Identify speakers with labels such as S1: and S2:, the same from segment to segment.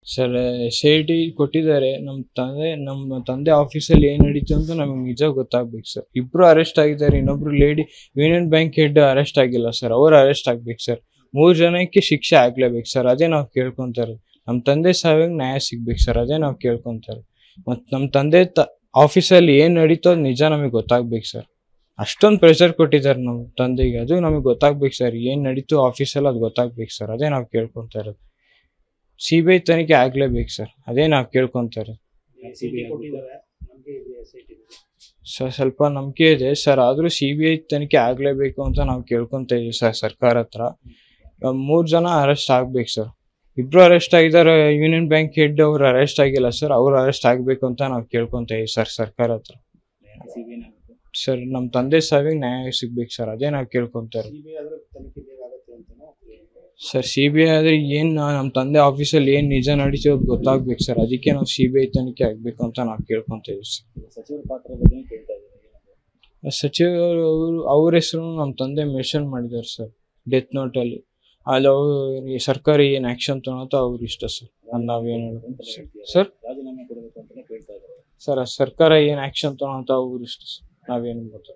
S1: sir S I T ಕೊಟ್ಟಿದ್ದಾರೆ ನಮ್ಮ ತಂದೆ ನಮ್ಮ ತಂದೆ ಆಫೀಸಲ್ಲಿ ಏನು ನಡೀತು ಅಂತ ನಮಗೆ ನಿಜ ಗೊತ್ತಾಗ್ಬೇಕು ಸರ್ ಇಬ್ರು ಅರೆಸ್ಟ್ ಆಗಿದ್ದಾರೆ ಇನ್ನೊಬ್ರು lady union bank head arrest ಆಗಿಲ್ಲ ಸರ್ ಅವ್ರು ಅರೆಸ್ಟ್ ಆಗ್ಬೇಕು ಸರ್ ಮೂರು ಜನಕ್ಕೆ ಶಿಕ್ಷೆ ಆಗ್ಲೇಬೇಕು ಸರ್ ಅದೇ ನಾವು ಕೇಳ್ಕೊಂತಾರೆ ನಮ್ಮ ತಂದೆ ಸಾವಿಗೆ ನ್ಯಾಯ ಸಿಗ್ಬೇಕು ಸರ್ ಅದೇ ನಾವು ಕೇಳ್ಕೊಂತಾರೆ ಮತ್ತು ನಮ್ಮ ತಂದೆ ತ ಆಫೀಸಲ್ಲಿ ಏನು ನಡೀತೋ ಅದು ನಿಜ ನಮಗೆ ಗೊತ್ತಾಗ್ಬೇಕು ಸರ್ ಅಷ್ಟೊಂದು ಪ್ರೆಷರ್ ಕೊಟ್ಟಿದ್ದಾರೆ ನಮ್ಮ ತಂದೆಗೆ ಅದು ನಮಗೆ ಗೊತ್ತಾಗ್ಬೇಕು ಸರ್ ಏನು ನಡೀತು ಆಫೀಸಲ್ಲಿ ಅದು ಗೊತ್ತಾಗ್ಬೇಕು ಸರ್ ಅದೇ ನಾವು ಕೇಳ್ಕೊಂತಾ ಇರೋದು ಸಿ ಬಿ ಐ ತನಿಖೆ ಆಗ್ಲೇಬೇಕು ಸರ್ ಅದೇ ನಾವು ಕೇಳ್ಕೊಂತಾರೆ ಸರ್ ಸ್ವಲ್ಪ ನಂಬಿಕೆ ಇದೆ ಸರ್ ಆದರೂ ಸಿ ಬಿ ಐ ತನಿಖೆ ಆಗಲೇಬೇಕು ಅಂತ ನಾವು ಕೇಳ್ಕೊಂತ ಇದೀವಿ ಸರ್ ಸರ್ಕಾರ ಹತ್ರ ಮೂರು ಜನ ಅರೆಸ್ಟ್ ಆಗ್ಬೇಕು ಸರ್ ಇಬ್ರು ಅರೆಸ್ಟ್ ಆಗಿದ್ದಾರೆ ಯೂನಿಯನ್ ಬ್ಯಾಂಕ್ ಹೆಡ್ ಅವ್ರು ಅರೆಸ್ಟ್ ಆಗಿಲ್ಲ ಸರ್ ಅವ್ರು ಅರೆಸ್ಟ್ ಆಗಬೇಕು ಅಂತ ನಾವು ಕೇಳ್ಕೊಂತ ಇದೀವಿ ಸರ್ ಸರ್ಕಾರ ಹತ್ರ ಸರ್ ನಮ್ಮ ತಂದೆ ಸಾವಿಗೆ ನ್ಯಾಯ ಸಿಗ್ಬೇಕು ಸರ್ ಅದೇ ನಾವು ಕೇಳ್ಕೊಂತಾರೆ ಸರ್ ಸಿ ಬಿ ಐ ಆದ್ರೆ ಏನು ನಮ್ಮ ತಂದೆ ಆಫೀಸಲ್ಲಿ ಏನು ನಿಜ ನಡೀತೋ ಅದು ಗೊತ್ತಾಗ್ಬೇಕು ಸರ್ ಅದಕ್ಕೆ ನಾವು ಸಿ ಬಿ ಐ ತನಿಖೆ ಆಗಬೇಕು ಅಂತ ನಾವು ಕೇಳ್ಕೊಂತ ಇದೀವಿ ಸರ್
S2: ಸಚಿವರ ಪಾತ್ರ ಬಗ್ಗೆ ಕೇಳ್ತಾ ಇದ್ದಾರೆ
S1: ಸಚಿವರು ಅವರು ಅವ್ರ ಹೆಸರು ನಮ್ಮ ತಂದೆ ಮೆನ್ಷನ್ ಮಾಡಿದ್ದಾರೆ ಸರ್ ಡೆತ್ ನೋಟಲ್ಲಿ ಅಲ್ಲಿ ಅವ್ರು ಸರ್ಕಾರ ಏನು ಆ್ಯಕ್ಷನ್ ತೊಗೊಳತ್ತೋ ಅವ್ರು ಇಷ್ಟ ಸರ್ ಅದು ನಾವೇನು ಹೇಳೋದು ಸರ್
S2: ರಾಜೀನಾಮೆ ಕೊಡಬೇಕು ಅಂತಾನೆ ಕೇಳ್ತಾ ಇದ್ದಾರೆ
S1: ಸರ್ ಆ ಸರ್ಕಾರ ಏನು ಆ್ಯಕ್ಷನ್ ತೊಗೊಳತ್ತೋ ಅವ್ರು ಇಷ್ಟ ಸರ್ ನಾವೇನು ಗೊತ್ತು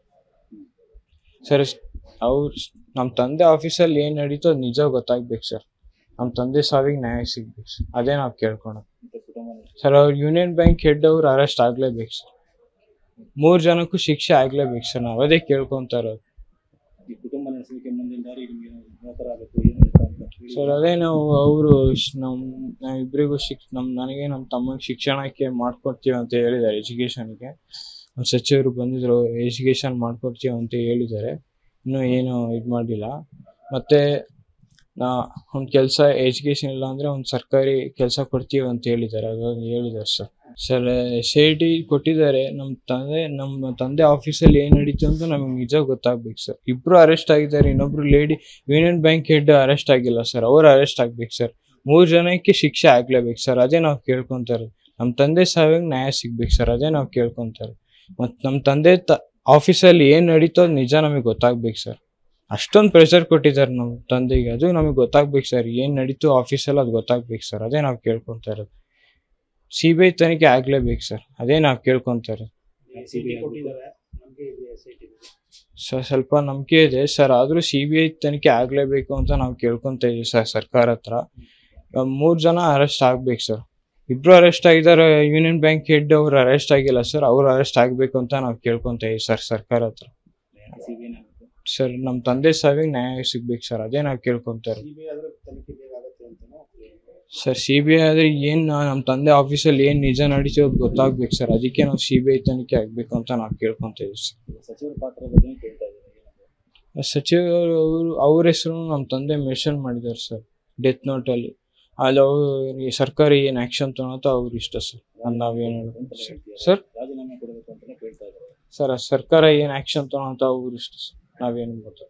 S1: ಸರ್ ಅವ್ರು ನಮ್ಮ ತಂದೆ ಆಫೀಸಲ್ಲಿ ಏನು ನಡೀತೋ ಅದು ನಿಜ ಗೊತ್ತಾಗ್ಬೇಕು ಸರ್ ನಮ್ಮ ತಂದೆ ಸಾವಿಗೆ ನ್ಯಾಯ ಸಿಗ್ಬೇಕು ಸರ್ ಅದೇ ನಾವು ಕೇಳ್ಕೊಳೋದು
S2: ಮತ್ತೆ ಕುಟುಂಬ ನಡೆಸಿ
S1: ಸರ್ ಅವ್ರು ಯೂನಿಯನ್ ಬ್ಯಾಂಕ್ ಹೆಡ್ ಅವ್ರು ಅರೆಸ್ಟ್ ಆಗಲೇಬೇಕು ಸರ್ ಮೂರು ಜನಕ್ಕೂ ಶಿಕ್ಷೆ ಆಗಲೇಬೇಕು ಸರ್ ನಾವು ಅದೇ ಕೇಳ್ಕೊತಾ ಇರೋದು
S2: ಈ ಕುಟುಂಬ ನಡೆಸಲಿಕ್ಕೆ ಮುಂದಿನ ದಾರಿ ನಿಮಗೆ ಯಾವ ಆಗಬೇಕು ಏನು ಅಂತ ಅಂತ ಹೇಳಿ
S1: ಸರ್ ಅದೇ ನಾವು ಅವರು ನಮ್ಮ ನಾವಿಬ್ಬರಿಗೂ ಶಿಕ್ ನಮ್ಮ ನನಗೆ ನಮ್ಮ ತಮ್ಮಗೆ ಶಿಕ್ಷಣಕ್ಕೆ ಮಾಡ್ಕೊಡ್ತೀವಿ ಅಂತ ಹೇಳಿದ್ದಾರೆ ಎಜುಕೇಷನ್ಗೆ ಸಚಿವರು ಬಂದಿದ್ರು ಎಜುಕೇಷನ್ ಮಾಡ್ಕೊಡ್ತೀವಿ ಅಂತ ಹೇಳಿದ್ದಾರೆ ಇನ್ನೂ ಏನು ಇದು ಮಾಡಿಲ್ಲ ಮತ್ತು ನಾ ಒಂದು ಕೆಲಸ ಎಜುಕೇಷನ್ ಇಲ್ಲ ಅಂದರೆ ಒಂದು ಸರ್ಕಾರಿ ಕೆಲಸ ಕೊಡ್ತೀವಿ ಅಂತ ಹೇಳಿದ್ದಾರೆ ಅದೊಂದು ಹೇಳಿದ್ದಾರೆ sir sir S I T ಕೊಟ್ಟಿದ್ದಾರೆ ನಮ್ಮ ತಂದೆ ನಮ್ಮ ತಂದೆ ಆಫೀಸಲ್ಲಿ ಏನು ನಡೀತು ಅಂತ ನಮಗೆ ನಿಜ ಗೊತ್ತಾಗ್ಬೇಕು ಸರ್ ಇಬ್ರು ಅರೆಸ್ಟ್ ಆಗಿದ್ದಾರೆ ಇನ್ನೊಬ್ರು lady union bank head arrest ಆಗಿಲ್ಲ ಸರ್ ಅವ್ರು ಅರೆಸ್ಟ್ ಆಗ್ಬೇಕು ಸರ್ ಮೂರು ಜನಕ್ಕೆ ಶಿಕ್ಷೆ ಆಗ್ಲೇಬೇಕು ಸರ್ ಅದೇ ನಾವು ಕೇಳ್ಕೊಂತಾರೆ ನಮ್ಮ ತಂದೆ ಸಾವಿಗೆ ನ್ಯಾಯ ಸಿಗ್ಬೇಕು ಸರ್ ಅದೇ ನಾವು ಕೇಳ್ಕೊಂತಾರೆ ಮತ್ತು ನಮ್ಮ ತಂದೆ ತ ಆಫೀಸಲ್ಲಿ ಏನು ನಡೀತೋ ಅದು ನಿಜ ನಮಗೆ ಗೊತ್ತಾಗ್ಬೇಕು ಸರ್ ಅಷ್ಟೊಂದು ಪ್ರೆಷರ್ ಕೊಟ್ಟಿದ್ದಾರೆ ನಮ್ಮ ತಂದೆಗೆ ಅದು ನಮಗೆ ಗೊತ್ತಾಗ್ಬೇಕು ಸರ್ ಏನು ನಡೀತು ಆಫೀಸಲ್ಲಿ ಅದು ಗೊತ್ತಾಗ್ಬೇಕು ಸರ್ ಅದೇ ನಾವು ಕೇಳ್ಕೊಂತಾ ಇರೋದು ಸಿ ಬಿ ಐ ತನಿಖೆ ಆಗ್ಲೇಬೇಕು ಸರ್ ಅದೇ ನಾವು ಕೇಳ್ಕೊಂತಾರೆ
S2: CBI ಕೊಟ್ಟಿದ್ದಾರೆ ನಮಗೆ ಇದು ಎಸ್ ಐ ಟಿ
S1: ಸರ್ ಸ್ವಲ್ಪ ನಂಬಿಕೆ ಇದೆ ಸರ್ ಆದರೂ ಸಿ ಬಿ ಐ ತನಿಖೆ ಆಗಲೇಬೇಕು ಅಂತ ನಾವು ಕೇಳ್ಕೊಂತ ಇದೀವಿ ಸರ್ ಸರ್ಕಾರ ಹತ್ರ ಮೂರು ಜನ ಅರೆಸ್ಟ್ ಆಗ್ಬೇಕು ಸರ್ ಇಬ್ರು ಅರೆಸ್ಟ್ ಆಗಿದ್ದಾರೆ ಯೂನಿಯನ್ ಬ್ಯಾಂಕ್ ಹೆಡ್ ಅವ್ರು ಅರೆಸ್ಟ್ ಆಗಿಲ್ಲ ಸರ್ ಅವ್ರು ಅರೆಸ್ಟ್ ಆಗಬೇಕು ಅಂತ ನಾವು ಕೇಳ್ಕೊಂತ ಇದೀವಿ ಸರ್ ಸರ್ಕಾರ ಹತ್ರ
S2: ಸಿಬಿಐ
S1: ಸರ್ ನಮ್ಮ ತಂದೆ ಸಾವಿಗೆ ನ್ಯಾಯ ಸಿಗ್ಬೇಕು ಸರ್ ಅದೇ ನಾವು ಕೇಳ್ಕೊಂತಾರೆ
S2: ಸಿಬಿಐ ಆದ್ರೆ ತನಿಖೆ ಬೇಗ ಆಗುತ್ತೆ ಅಂತಾನೂ
S1: ಸರ್ ಸಿ ಬಿ ಐ ಆದರೆ ಏನು ನಮ್ಮ ತಂದೆ ಆಫೀಸಲ್ಲಿ ಏನು ನಿಜ ನಡೀತೋ ಅದು ಗೊತ್ತಾಗ್ಬೇಕು ಸರ್ ಅದಕ್ಕೆ ನಾವು ಸಿ ಬಿ ಐ ತನಿಖೆ ಆಗಬೇಕು ಅಂತ ನಾವು ಕೇಳ್ಕೊಂತ ಇದೀವಿ ಸರ್
S2: ಸಚಿವರ ಪಾತ್ರ ಬಗ್ಗೆ ಕೇಳ್ತಾ ಇದ್ದಾರೆ
S1: ಸಚಿವರು ಅವರು ಅವ್ರ ಹೆಸರು ನಮ್ಮ ತಂದೆ ಮೆನ್ಷನ್ ಮಾಡಿದ್ದಾರೆ ಸರ್ ಡೆತ್ ನೋಟಲ್ಲಿ ಅಲ್ಲಿ ಅವ್ರು ಸರ್ಕಾರ ಏನು ಆ್ಯಕ್ಷನ್ ತೊಗೊಳತ್ತೋ ಅವ್ರು ಇಷ್ಟ ಸರ್ ಅದು ನಾವೇನು ಹೇಳೋದು ಸರ್
S2: ರಾಜೀನಾಮೆ ಕೊಡಬೇಕು ಅಂತಾನೆ ಕೇಳ್ತಾ ಇದ್ದಾರೆ
S1: ಸರ್ ಆ ಸರ್ಕಾರ ಏನು ಆ್ಯಕ್ಷನ್ ತೊಗೊಳತ್ತೋ ಅವ್ರು ಇಷ್ಟ ಸರ್ ನಾವೇನು ಗೊತ್ತು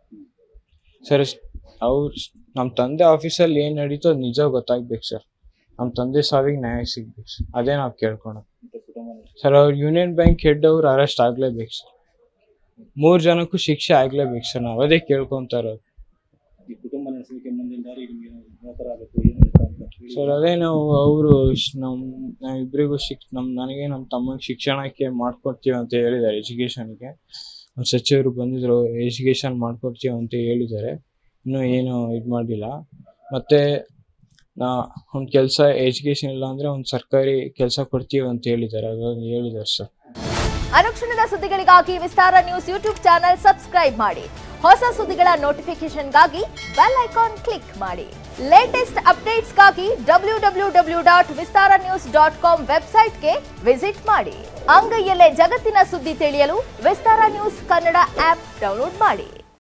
S1: ಸರ್ ಅವ್ರು ನಮ್ಮ ತಂದೆ ಆಫೀಸಲ್ಲಿ ಏನು ನಡೀತೋ ಅದು ನಿಜ ಗೊತ್ತಾಗ್ಬೇಕು ಸರ್ ನಮ್ಮ ತಂದೆ ಸಾವಿಗೆ ನ್ಯಾಯ ಸಿಗ್ಬೇಕು ಸರ್ ಅದೇ ನಾವು ಕೇಳ್ಕೊಳೋದು
S2: ಮತ್ತೆ ಕುಟುಂಬ ನಡೆಸಿ
S1: ಸರ್ ಅವ್ರು ಯೂನಿಯನ್ ಬ್ಯಾಂಕ್ ಹೆಡ್ ಅವ್ರು ಅರೆಸ್ಟ್ ಆಗಲೇಬೇಕು ಸರ್ ಮೂರು ಜನಕ್ಕೂ ಶಿಕ್ಷೆ ಆಗಲೇಬೇಕು ಸರ್ ನಾವು ಅದೇ ಕೇಳ್ಕೊತಾ ಇರೋದು
S2: ಈ ಕುಟುಂಬ ನಡೆಸಲಿಕ್ಕೆ ಮುಂದಿನ ದಾರಿ ನಿಮಗೆ ಯಾವ ಆಗಬೇಕು ಏನು ಅಂತ ಅಂತ ಹೇಳಿ
S1: ಸರ್ ಅದೇ ನಾವು ಅವರು ನಮ್ಮ ನಾವಿಬ್ಬರಿಗೂ ಶಿಕ್ ನಮ್ಮ ನನಗೆ ನಮ್ಮ ತಮ್ಮಗೆ ಶಿಕ್ಷಣಕ್ಕೆ ಮಾಡ್ಕೊಡ್ತೀವಿ ಅಂತ ಹೇಳಿದ್ದಾರೆ ಎಜುಕೇಷನ್ಗೆ ಸಚಿವರು ಬಂದಿದ್ರು ಎಜುಕೇಷನ್ ಮಾಡ್ಕೊಡ್ತೀವಿ ಅಂತ ಹೇಳಿದ್ದಾರೆ ಇನ್ನೂ ಏನು ಇದು ಮಾಡಿಲ್ಲ ಮತ್ತು ನಾ ಒಂದು ಕೆಲಸ ಎಜುಕೇಷನ್ ಇಲ್ಲ ಅಂದರೆ ಒಂದು ಸರ್ಕಾರಿ ಕೆಲಸ ಕೊಡ್ತೀವಿ ಅಂತ ಹೇಳಿದ್ದಾರೆ ಅದೊಂದು ಹೇಳಿದ್ದಾರೆ ಸರ್
S3: ಅನುಕ್ಷಣದ ಸುದ್ದಿಗಳಿಗಾಗಿ Vistara news YouTube channel subscribe ಮಾಡಿ ಹೊಸ ಸುದ್ದಿಗಳ ನೋಟಿಫಿಕೇಶನ್ಗಾಗಿ ಬೆಲ್ ಐಕಾನ್ ಕ್ಲಿಕ್ ಮಾಡಿ ಲೇಟೆಸ್ಟ್ ಅಪ್ಡೇಟ್ಸ್ಗಾಗಿ W W W dot Vistara news dot com ವೆಬ್ಸೈಟ್ಗೆ ವಿಸಿಟ್ ಮಾಡಿ ಅಂಗೈಯಲ್ಲೇ ಜಗತ್ತಿನ ಸುದ್ದಿ ತಿಳಿಯಲು Vistara news Kannada app download ಮಾಡಿ